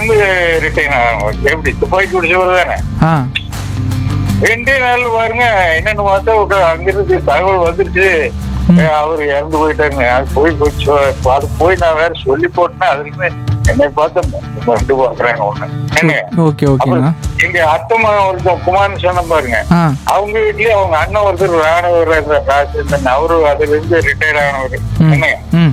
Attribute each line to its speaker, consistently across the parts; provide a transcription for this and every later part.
Speaker 1: இருந்து ரிட்டைன் ஆகணும் எப்படி துப்பாக்கி குடிச்சவர் தானே
Speaker 2: ஆ
Speaker 1: ரெண்டே நாள் பாருங்க என்னன்னு பார்த்தா ஒரு அங்கிருந்து தகவல் வந்துருச்சு ஏ, அவர் இறந்து போயிட்டாருங்க அது போய் போச்சு அது போய் நான் வேற சொல்லி போட்டேன்னா அதுல இருந்து என்னை பார்த்து ரெண்டு பாக்குறாங்க ஒண்ணு என்ன
Speaker 2: ஓகே ஓகேண்ணா
Speaker 1: எங்க அத்தம்மா ஒருத்தர் குமார்னு சொன்ன பாருங்க
Speaker 2: ஆ
Speaker 1: அவங்க வீட்லயே அவங்க அண்ணன் ஒருத்தர் ராணுவர் ராஜேந்திரன் அவரு அதுல இருந்து ரிட்டையர் ஆனவர்
Speaker 2: ம்
Speaker 1: என்னங்க
Speaker 2: ம்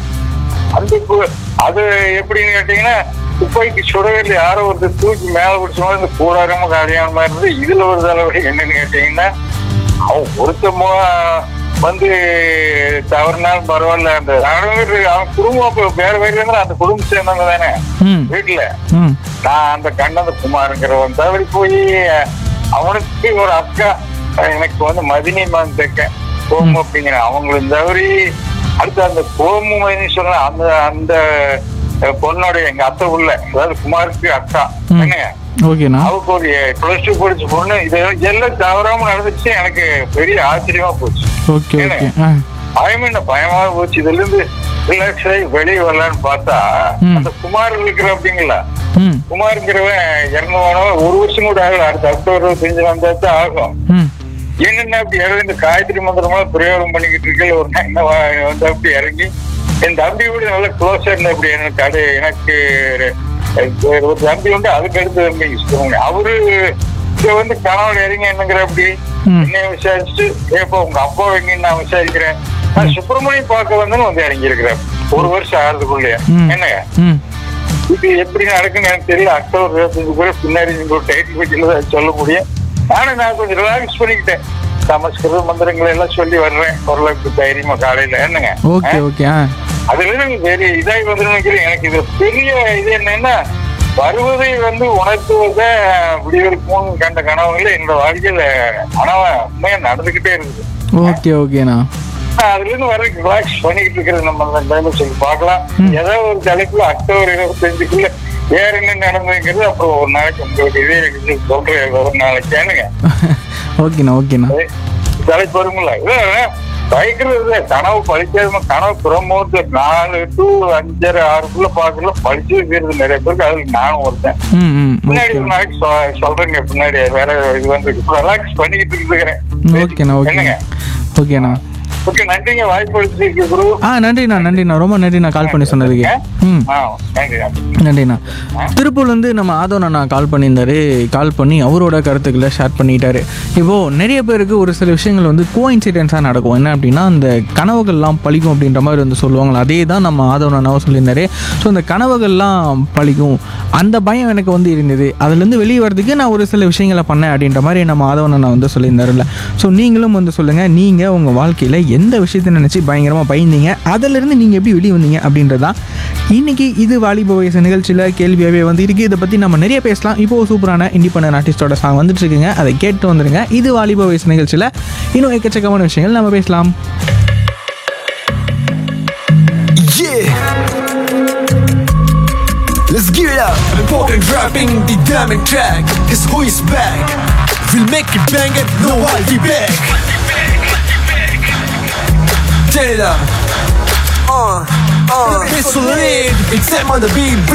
Speaker 1: அந்த கு- அது எப்படின்னு கேட்டீங்கன்னா துப்பாக்கி சுடவில் யாரோ ஒருத்தர் தூக்கி மேல பிடிச்ச மாதிரி இந்த கூடாரமா காலியான மாதிரி இருந்து இதுல ஒரு தலைவலி என்னன்னு கேட்டீங்கன்னா அவன் ஒருத்தமோ வந்து தவறுனாலும் பரவாயில்ல அந்த ராணுவ அவன் குடும்பம் அப்ப வேற வேற இருந்தா அந்த குடும்பம் சேர்ந்தவங்க தானே
Speaker 2: ம்
Speaker 1: வீட்டுல
Speaker 2: ம்
Speaker 1: நான் அந்த கண்ணந்த குமாருங்கிறவன் தவறி போய் அவனுக்கு ஒரு அக்கா எனக்கு வந்து மதினி மான் தெக்க கோமு அப்படிங்கிற அவங்களும் தவறி அடுத்து அந்த கோமு மதினி சொல்ல அந்த அந்த பொண்ணோட எங்க அத்தை உள்ள அதாவது குமாருக்கு அக்கா
Speaker 2: ம்.
Speaker 1: என்ன
Speaker 2: ஓகேண்ணா
Speaker 1: அவருக்கு ஒரு பிளஸ் டூ படிச்ச பொண்ணு இது எல்லாம் தவறாம நடந்துச்சு எனக்கு பெரிய ஆச்சரியமா போச்சு
Speaker 2: ஓகே ஓகே ஆ
Speaker 1: பயமே என்ன பயமா போச்சு இதுல இருந்து ரிலாக்ஸ் ஆகி வெளியே வரலான்னு பார்த்தா
Speaker 2: ம்.
Speaker 1: அந்த குமார் இருக்கிற அப்படிங்களா
Speaker 2: ம்
Speaker 1: குமாருங்கிறவன் இறங்குவானவன் ஒரு வருஷம் கூட ஆகல அடுத்த அக்டோபர் செஞ்சு வந்தா தான் ஆகும்
Speaker 2: ம்
Speaker 1: என்னென்ன அப்படி இறங்கி இந்த காயத்ரி மந்திரமெல்லாம் பிரயோகம் பண்ணிக்கிட்டு இருக்கல ஒரு நாள் என்ன வா- வந்து அப்படி இறங்கி என் தம்பி கூட நல்ல க்ளோஸா இருந்த அப்படி எனக்கு அது எனக்கு ஒரு- ஒரு தம்பி உண்டு அதுக்கு அடுத்த தம்பி சொல்லுவாங்க அவரு இங்க வந்து கணவன் இறங்கி என்னங்கிற அப்படி
Speaker 2: ம்.
Speaker 1: என்னைய விசாரிச்சுட்டு ஏப்பா உங்க அப்பா எங்கன்னு நான் விசாரிக்கிறேன் நான் சுப்பிரமணியம் பார்க்க வந்தேன்னு வந்து இறங்கி இருக்கிறேன் ஒரு வருஷம் ஆகிறதுக்குள்ளே
Speaker 2: ம்.
Speaker 1: என்னங்க
Speaker 2: ம்
Speaker 1: இது எப்படி நடக்குன்னு எனக்கு தெரியல அக்டோபர் இருபத்தஞ்சு கூட பின்னாடி நீங்க ஒரு டைட்டில் பற்றியில் சொல்ல முடியும் ஆனா நான் கொஞ்சம் ரிலாக்ஸ் பண்ணிக்கிட்டேன் சமஸ்கிருத மந்திரங்களை எல்லாம் சொல்லி வர்றேன் ஓரளவுக்கு தைரியமா காலையில என்னங்க
Speaker 2: ஓகே ஓகே ஆ
Speaker 1: அதுல இருந்து பெரிய இதாகி வந்து நினைக்கிறேன் எனக்கு இது பெரிய இது என்னன்னா வருவதை வந்து உணர்த்துவத விடிவெடுக்கும் கண்ட கனவுகள் என்னோட வாழ்க்கையில கனவை உண்மையா நடந்துகிட்டே இருக்குது
Speaker 2: ஓகே ஓகேண்ணா
Speaker 1: அதுல இருந்து வர ரிலாக்ஸ் பண்ணிக்கிட்டு இருக்கிறது நம்ம அந்த டைம்ல சொல்லி பார்க்கலாம் ஏதோ ஒரு தலைப்புல அக்டோபர் இருபத்தஞ்சுக்குள்ள வேற என்ன நடந்ததுங்கிறது அப்புறம் ஒரு நாளைக்கு உங்களுக்கு இதே எனக்கு சொல்றேன் ஒரு நாளைக்கு ஏனுங்க
Speaker 2: ஓகேண்ணா ஓகேண்ணா
Speaker 1: தலைப்பு வருங்களா இதான் பயக்கிறது கனவு பழிக்காத கனவு பிரமோத்து நாலு டு அஞ்சரை ஆறுக்குள்ள பாக்குறதுல பழிச்சு வைக்கிறது நிறைய பேருக்கு அதுல நானும் ஒருத்தன்
Speaker 2: ம் ம்
Speaker 1: பின்னாடி
Speaker 2: ஓகே
Speaker 1: ஒரு நாளைக்கு சொ- சொல்றேங்க பின்னாடி வேற இது வந்து ரிலாக்ஸ் பண்ணிக்கிட்டு இருக்கிறேன்
Speaker 2: ஓகேண்ணா ஓகேண்ணா
Speaker 1: என்னங்க
Speaker 2: ஓகேண்ணா
Speaker 1: ஓகே நன்றிங்க வாய்ப்பு அளிச்சிருக்கு குரு
Speaker 2: ஆ நன்றிண்ணா நன்றிண்ணா ரொம்ப நன்றிண்ணா கால் பண்ணி சொன்னதுக்கு ம்
Speaker 1: ஆ நன்றி நன்றி
Speaker 2: நன்றிண்ணா திருப்பூர்லேருந்து நம்ம ஆதவன் அண்ணா கால் பண்ணியிருந்தாரு கால் பண்ணி அவரோட கருத்துக்களை ஷேர் பண்ணிட்டாரு இப்போது நிறைய பேருக்கு ஒரு சில விஷயங்கள் வந்து கோ இன்சிடென்ஸாக நடக்கும் என்ன அப்படின்னா அந்த கனவுகள்லாம் பழிக்கும் அப்படின்ற மாதிரி வந்து சொல்லுவாங்களா அதே தான் நம்ம ஆதவன் அண்ணாவும் சொல்லியிருந்தாரு ஸோ அந்த கனவுகள்லாம் பழிக்கும் அந்த பயம் எனக்கு வந்து இருந்தது அதுலேருந்து வெளியே வரதுக்கு நான் ஒரு சில விஷயங்களை பண்ணேன் அப்படின்ற மாதிரி நம்ம ஆதவன் அண்ணா வந்து சொல்லியிருந்தாருல்ல ஸோ நீங்களும் வந்து சொல்லுங்கள் நீங்கள் உங்கள் வாழ்க்கையில் எந்த விஷயத்தை நினச்சி பயங்கரமாக பயந்தீங்க அதிலிருந்து நீங்கள் எப்படி வெளியே வந்தீங்க அப்படின்றதான் இன்னைக்கு இது வாலிப வயசு நிகழ்ச்சியில் கேள்வியாகவே வந்து இருக்குது இதை பற்றி நம்ம நிறைய பேசலாம் இப்போ சூப்பரான இண்டிபெண்டன்ட் ஆர்டிஸ்டோட சாங் வந்துட்டு இருக்குங்க அதை கேட்டு வந்துருங்க இது வாலிப வயசு நிகழ்ச்சியில் இன்னும் எக்கச்சக்கமான விஷயங்கள் நம்ம பேசலாம்
Speaker 3: Yeah. Let's give it up. Important rapping the diamond track. Cause who is back? We'll make it bang it, no I'll be back. Turn it up. Uh, uh, it's solid. It's time on the beat.